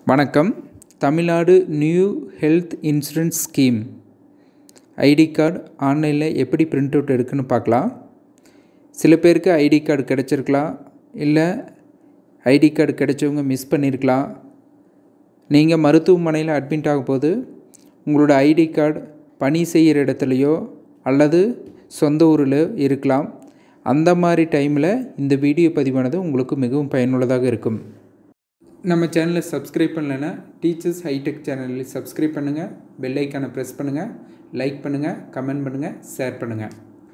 வணக்கம் Tamil Nadu new health insurance scheme ID card ஆன்லைனில் எப்படி பிரிண்ட் அவுட் எடுக்குன்னு பார்க்கலாம் சில பேருக்கு ஐடி கார்டு கிடச்சிருக்கலாம் இல்லை ஐடி கார்டு கிடைச்சவங்க மிஸ் பண்ணியிருக்கலாம் நீங்கள் மருத்துவமனையில் அட்மிட் ஆகும்போது உங்களோட ஐடி கார்டு பணி செய்கிற இடத்துலையோ அல்லது சொந்த ஊரில் இருக்கலாம் அந்த மாதிரி டைமில் இந்த வீடியோ பதிவானது உங்களுக்கு மிகவும் பயனுள்ளதாக இருக்கும் நம்ம சேனலை சப்ஸ்கிரைப் பண்ணலைன்னா டீச்சர்ஸ் ஹைடெக் சேனலில் சப்ஸ்கிரைப் பண்ணுங்கள் பெல் ஐக்கானை ப்ரெஸ் பண்ணுங்கள் லைக் பண்ணுங்கள் கமெண்ட் பண்ணுங்கள் ஷேர் பண்ணுங்கள்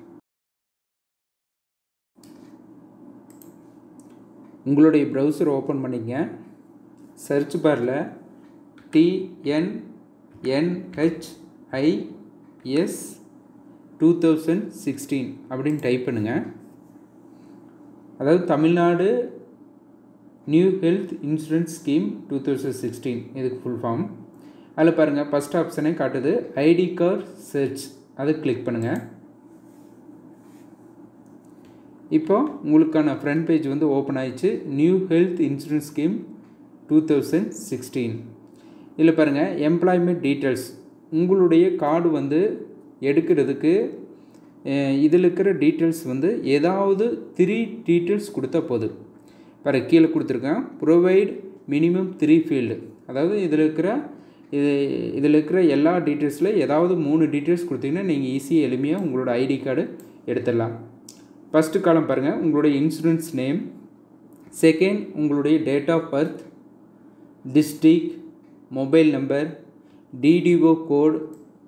உங்களுடைய ப்ரௌசர் ஓப்பன் பண்ணிங்க சர்ச் பாரில் டிஎன்என்ஹெச்ஐஎஸ் டூ தௌசண்ட் சிக்ஸ்டீன் அப்படின்னு டைப் பண்ணுங்கள் அதாவது Tamil Nadu new health insurance scheme two thousand sixteen இதுக்கு ஃபுல் ஃபார்ம் அதில் பாருங்கள் ஃபஸ்ட் ஆப்ஷனே காட்டுது ஐடி கார்டு சர்ச் அதை கிளிக் பண்ணுங்கள் இப்போ உங்களுக்கான ஃப்ரண்ட் பேஜ் வந்து ஓப்பன் ஆயிடுச்சு new health insurance scheme two thousand sixteen இதில் பாருங்கள் எம்ப்ளாய்மெண்ட் டீட்டெயில்ஸ் உங்களுடைய கார்டு வந்து எடுக்கிறதுக்கு இதில் இருக்கிற டீட்டெயில்ஸ் வந்து ஏதாவது த்ரீ டீட்டெயில்ஸ் கொடுத்தா போதும் பாரு கீழே கொடுத்துருக்கேன் ப்ரொவைட் மினிமம் த்ரீ ஃபீல்டு அதாவது இதில் இருக்கிற இது இதில் இருக்கிற எல்லா டீட்டெயில்ஸில் ஏதாவது மூணு டீட்டெயில்ஸ் கொடுத்தீங்கன்னா நீங்கள் ஈஸியாக எளிமையாக உங்களோட ஐடி கார்டு எடுத்துடலாம் ஃபஸ்ட்டு காலம் பாருங்கள் உங்களுடைய இன்சூரன்ஸ் நேம் செகண்ட் உங்களுடைய date of birth district mobile number DDO code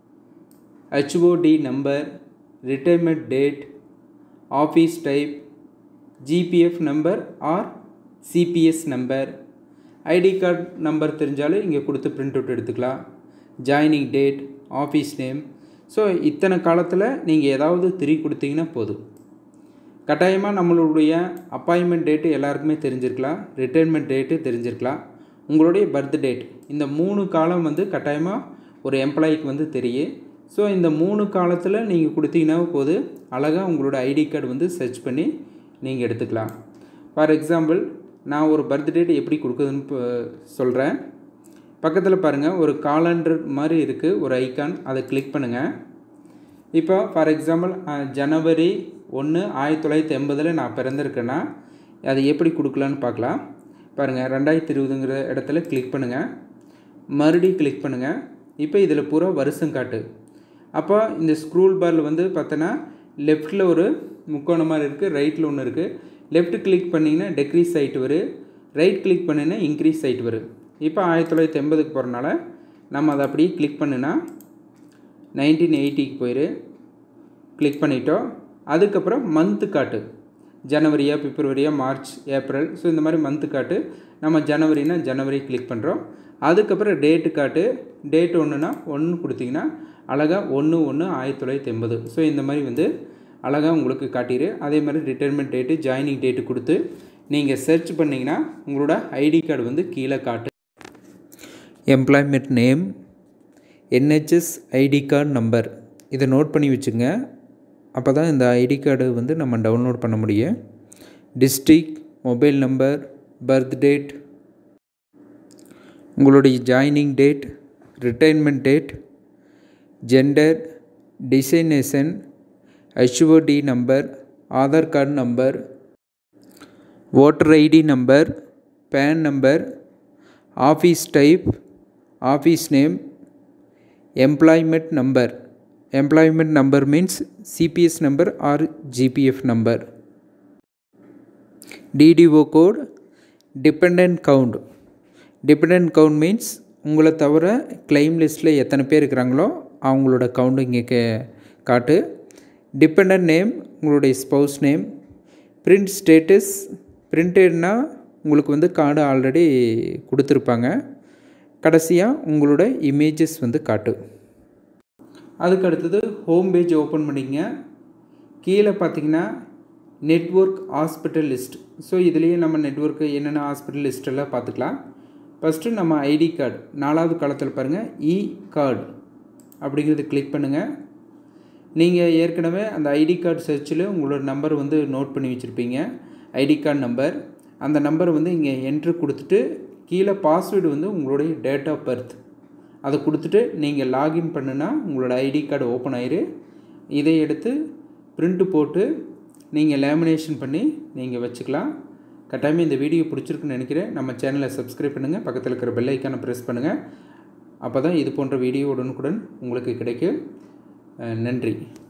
HOD number retirement date office type GPF number or CPS number ID card number தெரிஞ்சாலும் இங்கே கொடுத்து பிரிண்ட் அவுட் எடுத்துக்கலாம் joining date office name so இத்தனை காலத்தில் நீங்கள் ஏதாவது three கொடுத்தீங்கன்னா போதும் கட்டாயமாக நம்மளுடைய அப்பாயின்மெண்ட் டேட்டு எல்லாருக்குமே தெரிஞ்சிருக்கலாம் ரிட்டைர்மெண்ட் டேட்டு தெரிஞ்சிருக்கலாம் உங்களுடைய பர்த் டேட் இந்த மூணு காலம் வந்து கட்டாயமாக ஒரு எம்ப்ளாய்க்கு வந்து தெரியும் ஸோ இந்த மூணு காலத்தில் நீங்கள் கொடுத்தீங்கன்னா போது அழகாக உங்களோட ஐடி கார்டு வந்து சர்ச் பண்ணி நீங்கள் எடுத்துக்கலாம் ஃபார் எக்ஸாம்பிள் நான் ஒரு பர்த் டேட் எப்படி கொடுக்குதுன்னு சொல்கிறேன் பக்கத்தில் பாருங்கள் ஒரு காலண்டர் மாதிரி இருக்குது ஒரு ஐக்கான் அதை கிளிக் பண்ணுங்கள் இப்போ ஃபார் எக்ஸாம்பிள் ஜனவரி ஒன்று ஆயிரத்தி தொள்ளாயிரத்தி எண்பதில் நான் பிறந்திருக்கேன்னா அதை எப்படி கொடுக்கலான்னு பார்க்கலாம் பாருங்கள் ரெண்டாயிரத்தி இருபதுங்கிற இடத்துல கிளிக் பண்ணுங்கள் மறுபடியும் கிளிக் பண்ணுங்கள் இப்போ இதில் பூரா வருஷம் காட்டு அப்போ இந்த ஸ்க்ரூல் பாரில் வந்து பார்த்தோன்னா லெஃப்ட்டில் ஒரு முக்கோணம் மாதிரி இருக்குது ரைட்டில் ஒன்று இருக்குது லெஃப்ட் கிளிக் பண்ணிங்கன்னா டெக்ரீஸ் ஆகிட்டு வரும் ரைட் கிளிக் பண்ணிங்கன்னா இன்க்ரீஸ் ஆகிட்டு வரும் இப்போ ஆயிரத்தி தொள்ளாயிரத்தி எண்பதுக்கு போகிறனால நம்ம அதை அப்படியே கிளிக் பண்ணுனா நைன்டீன் எயிட்டிக்கு போயிரு கிளிக் பண்ணிட்டோம் அதுக்கப்புறம் மந்த்து காட்டு ஜனவரியா பிப்ரவரியா மார்ச் ஏப்ரல் ஸோ இந்த மாதிரி மந்த்து காட்டு நம்ம ஜனவரினா ஜனவரி கிளிக் பண்ணுறோம் அதுக்கப்புறம் டேட்டு காட்டு டேட் ஒன்றுனா ஒன்று கொடுத்தீங்கன்னா அழகாக ஒன்று ஒன்று ஆயிரத்தி தொள்ளாயிரத்தி எண்பது ஸோ இந்த மாதிரி வந்து அழகாக உங்களுக்கு காட்டிடு அதே மாதிரி ரிட்டைர்மெண்ட் டேட்டு ஜாயினிங் டேட்டு கொடுத்து நீங்கள் சர்ச் பண்ணிங்கன்னா உங்களோட ஐடி கார்டு வந்து கீழே காட்டு employment name NHS ID card number இதை நோட் பண்ணி வச்சுங்க அப்போ தான் இந்த ஐடி கார்டு வந்து நம்ம டவுன்லோட் பண்ண முடியும் district mobile number birth date உங்களுடைய joining date retirement date gender designation HOD number Aadhaar card number voter ID number PAN number office type office name employment number employment number means CPS number or GPF number DDO code depend count depend count means உங்களை தவிர claim லிஸ்ட்டில் எத்தனை பேர் இருக்கிறாங்களோ அவங்களோட count இங்கே காட்டு depend name உங்களுடைய ஸ்பௌஸ் நேம் பிரிண்ட் ஸ்டேட்டஸ் பிரிண்டட்னா உங்களுக்கு வந்து கார்டு ஆல்ரெடி கொடுத்துருப்பாங்க கடைசியாக உங்களோட இமேஜஸ் வந்து காட்டு அதுக்கு அடுத்தது ஹோம் பேஜ் ஓப்பன் பண்ணிங்க கீழே பார்த்தீங்கன்னா நெட்ஒர்க் ஹாஸ்பிட்டல் லிஸ்ட் ஸோ இதுலேயே நம்ம நெட்ஒர்க்கு என்னென்ன ஹாஸ்பிட்டல் லிஸ்ட்டெல்லாம் பார்த்துக்கலாம் ஃபஸ்ட்டு நம்ம ஐடி கார்டு நாலாவது காலத்தில் பாருங்கள் இ கார்டு அப்படிங்கிறது கிளிக் பண்ணுங்கள் நீங்கள் ஏற்கனவே அந்த ஐடி கார்டு சர்ச்சில் உங்களோட நம்பர் வந்து நோட் பண்ணி வச்சுருப்பீங்க ஐடி கார்டு நம்பர் அந்த நம்பரை வந்து இங்கே என்ட்ரு கொடுத்துட்டு கீழே பாஸ்வேர்டு வந்து உங்களுடைய டேட் ஆஃப் பர்த் அதை கொடுத்துட்டு நீங்கள் லாகின் பண்ணுனா உங்களோட ஐடி கார்டு ஓப்பன் ஆயிரு இதை எடுத்து பிரிண்ட்டு போட்டு நீங்கள் லேமினேஷன் பண்ணி நீங்கள் வச்சுக்கலாம் கட்டாயமாக இந்த வீடியோ பிடிச்சிருக்குன்னு நினைக்கிறேன் நம்ம சேனலை சப்ஸ்கிரைப் பண்ணுங்கள் பக்கத்தில் இருக்கிற பெல் ஐக்கானை ப்ரெஸ் பண்ணுங்கள் அப்போ தான் இது போன்ற வீடியோ உடனுக்குடன் உங்களுக்கு கிடைக்கும் நன்றி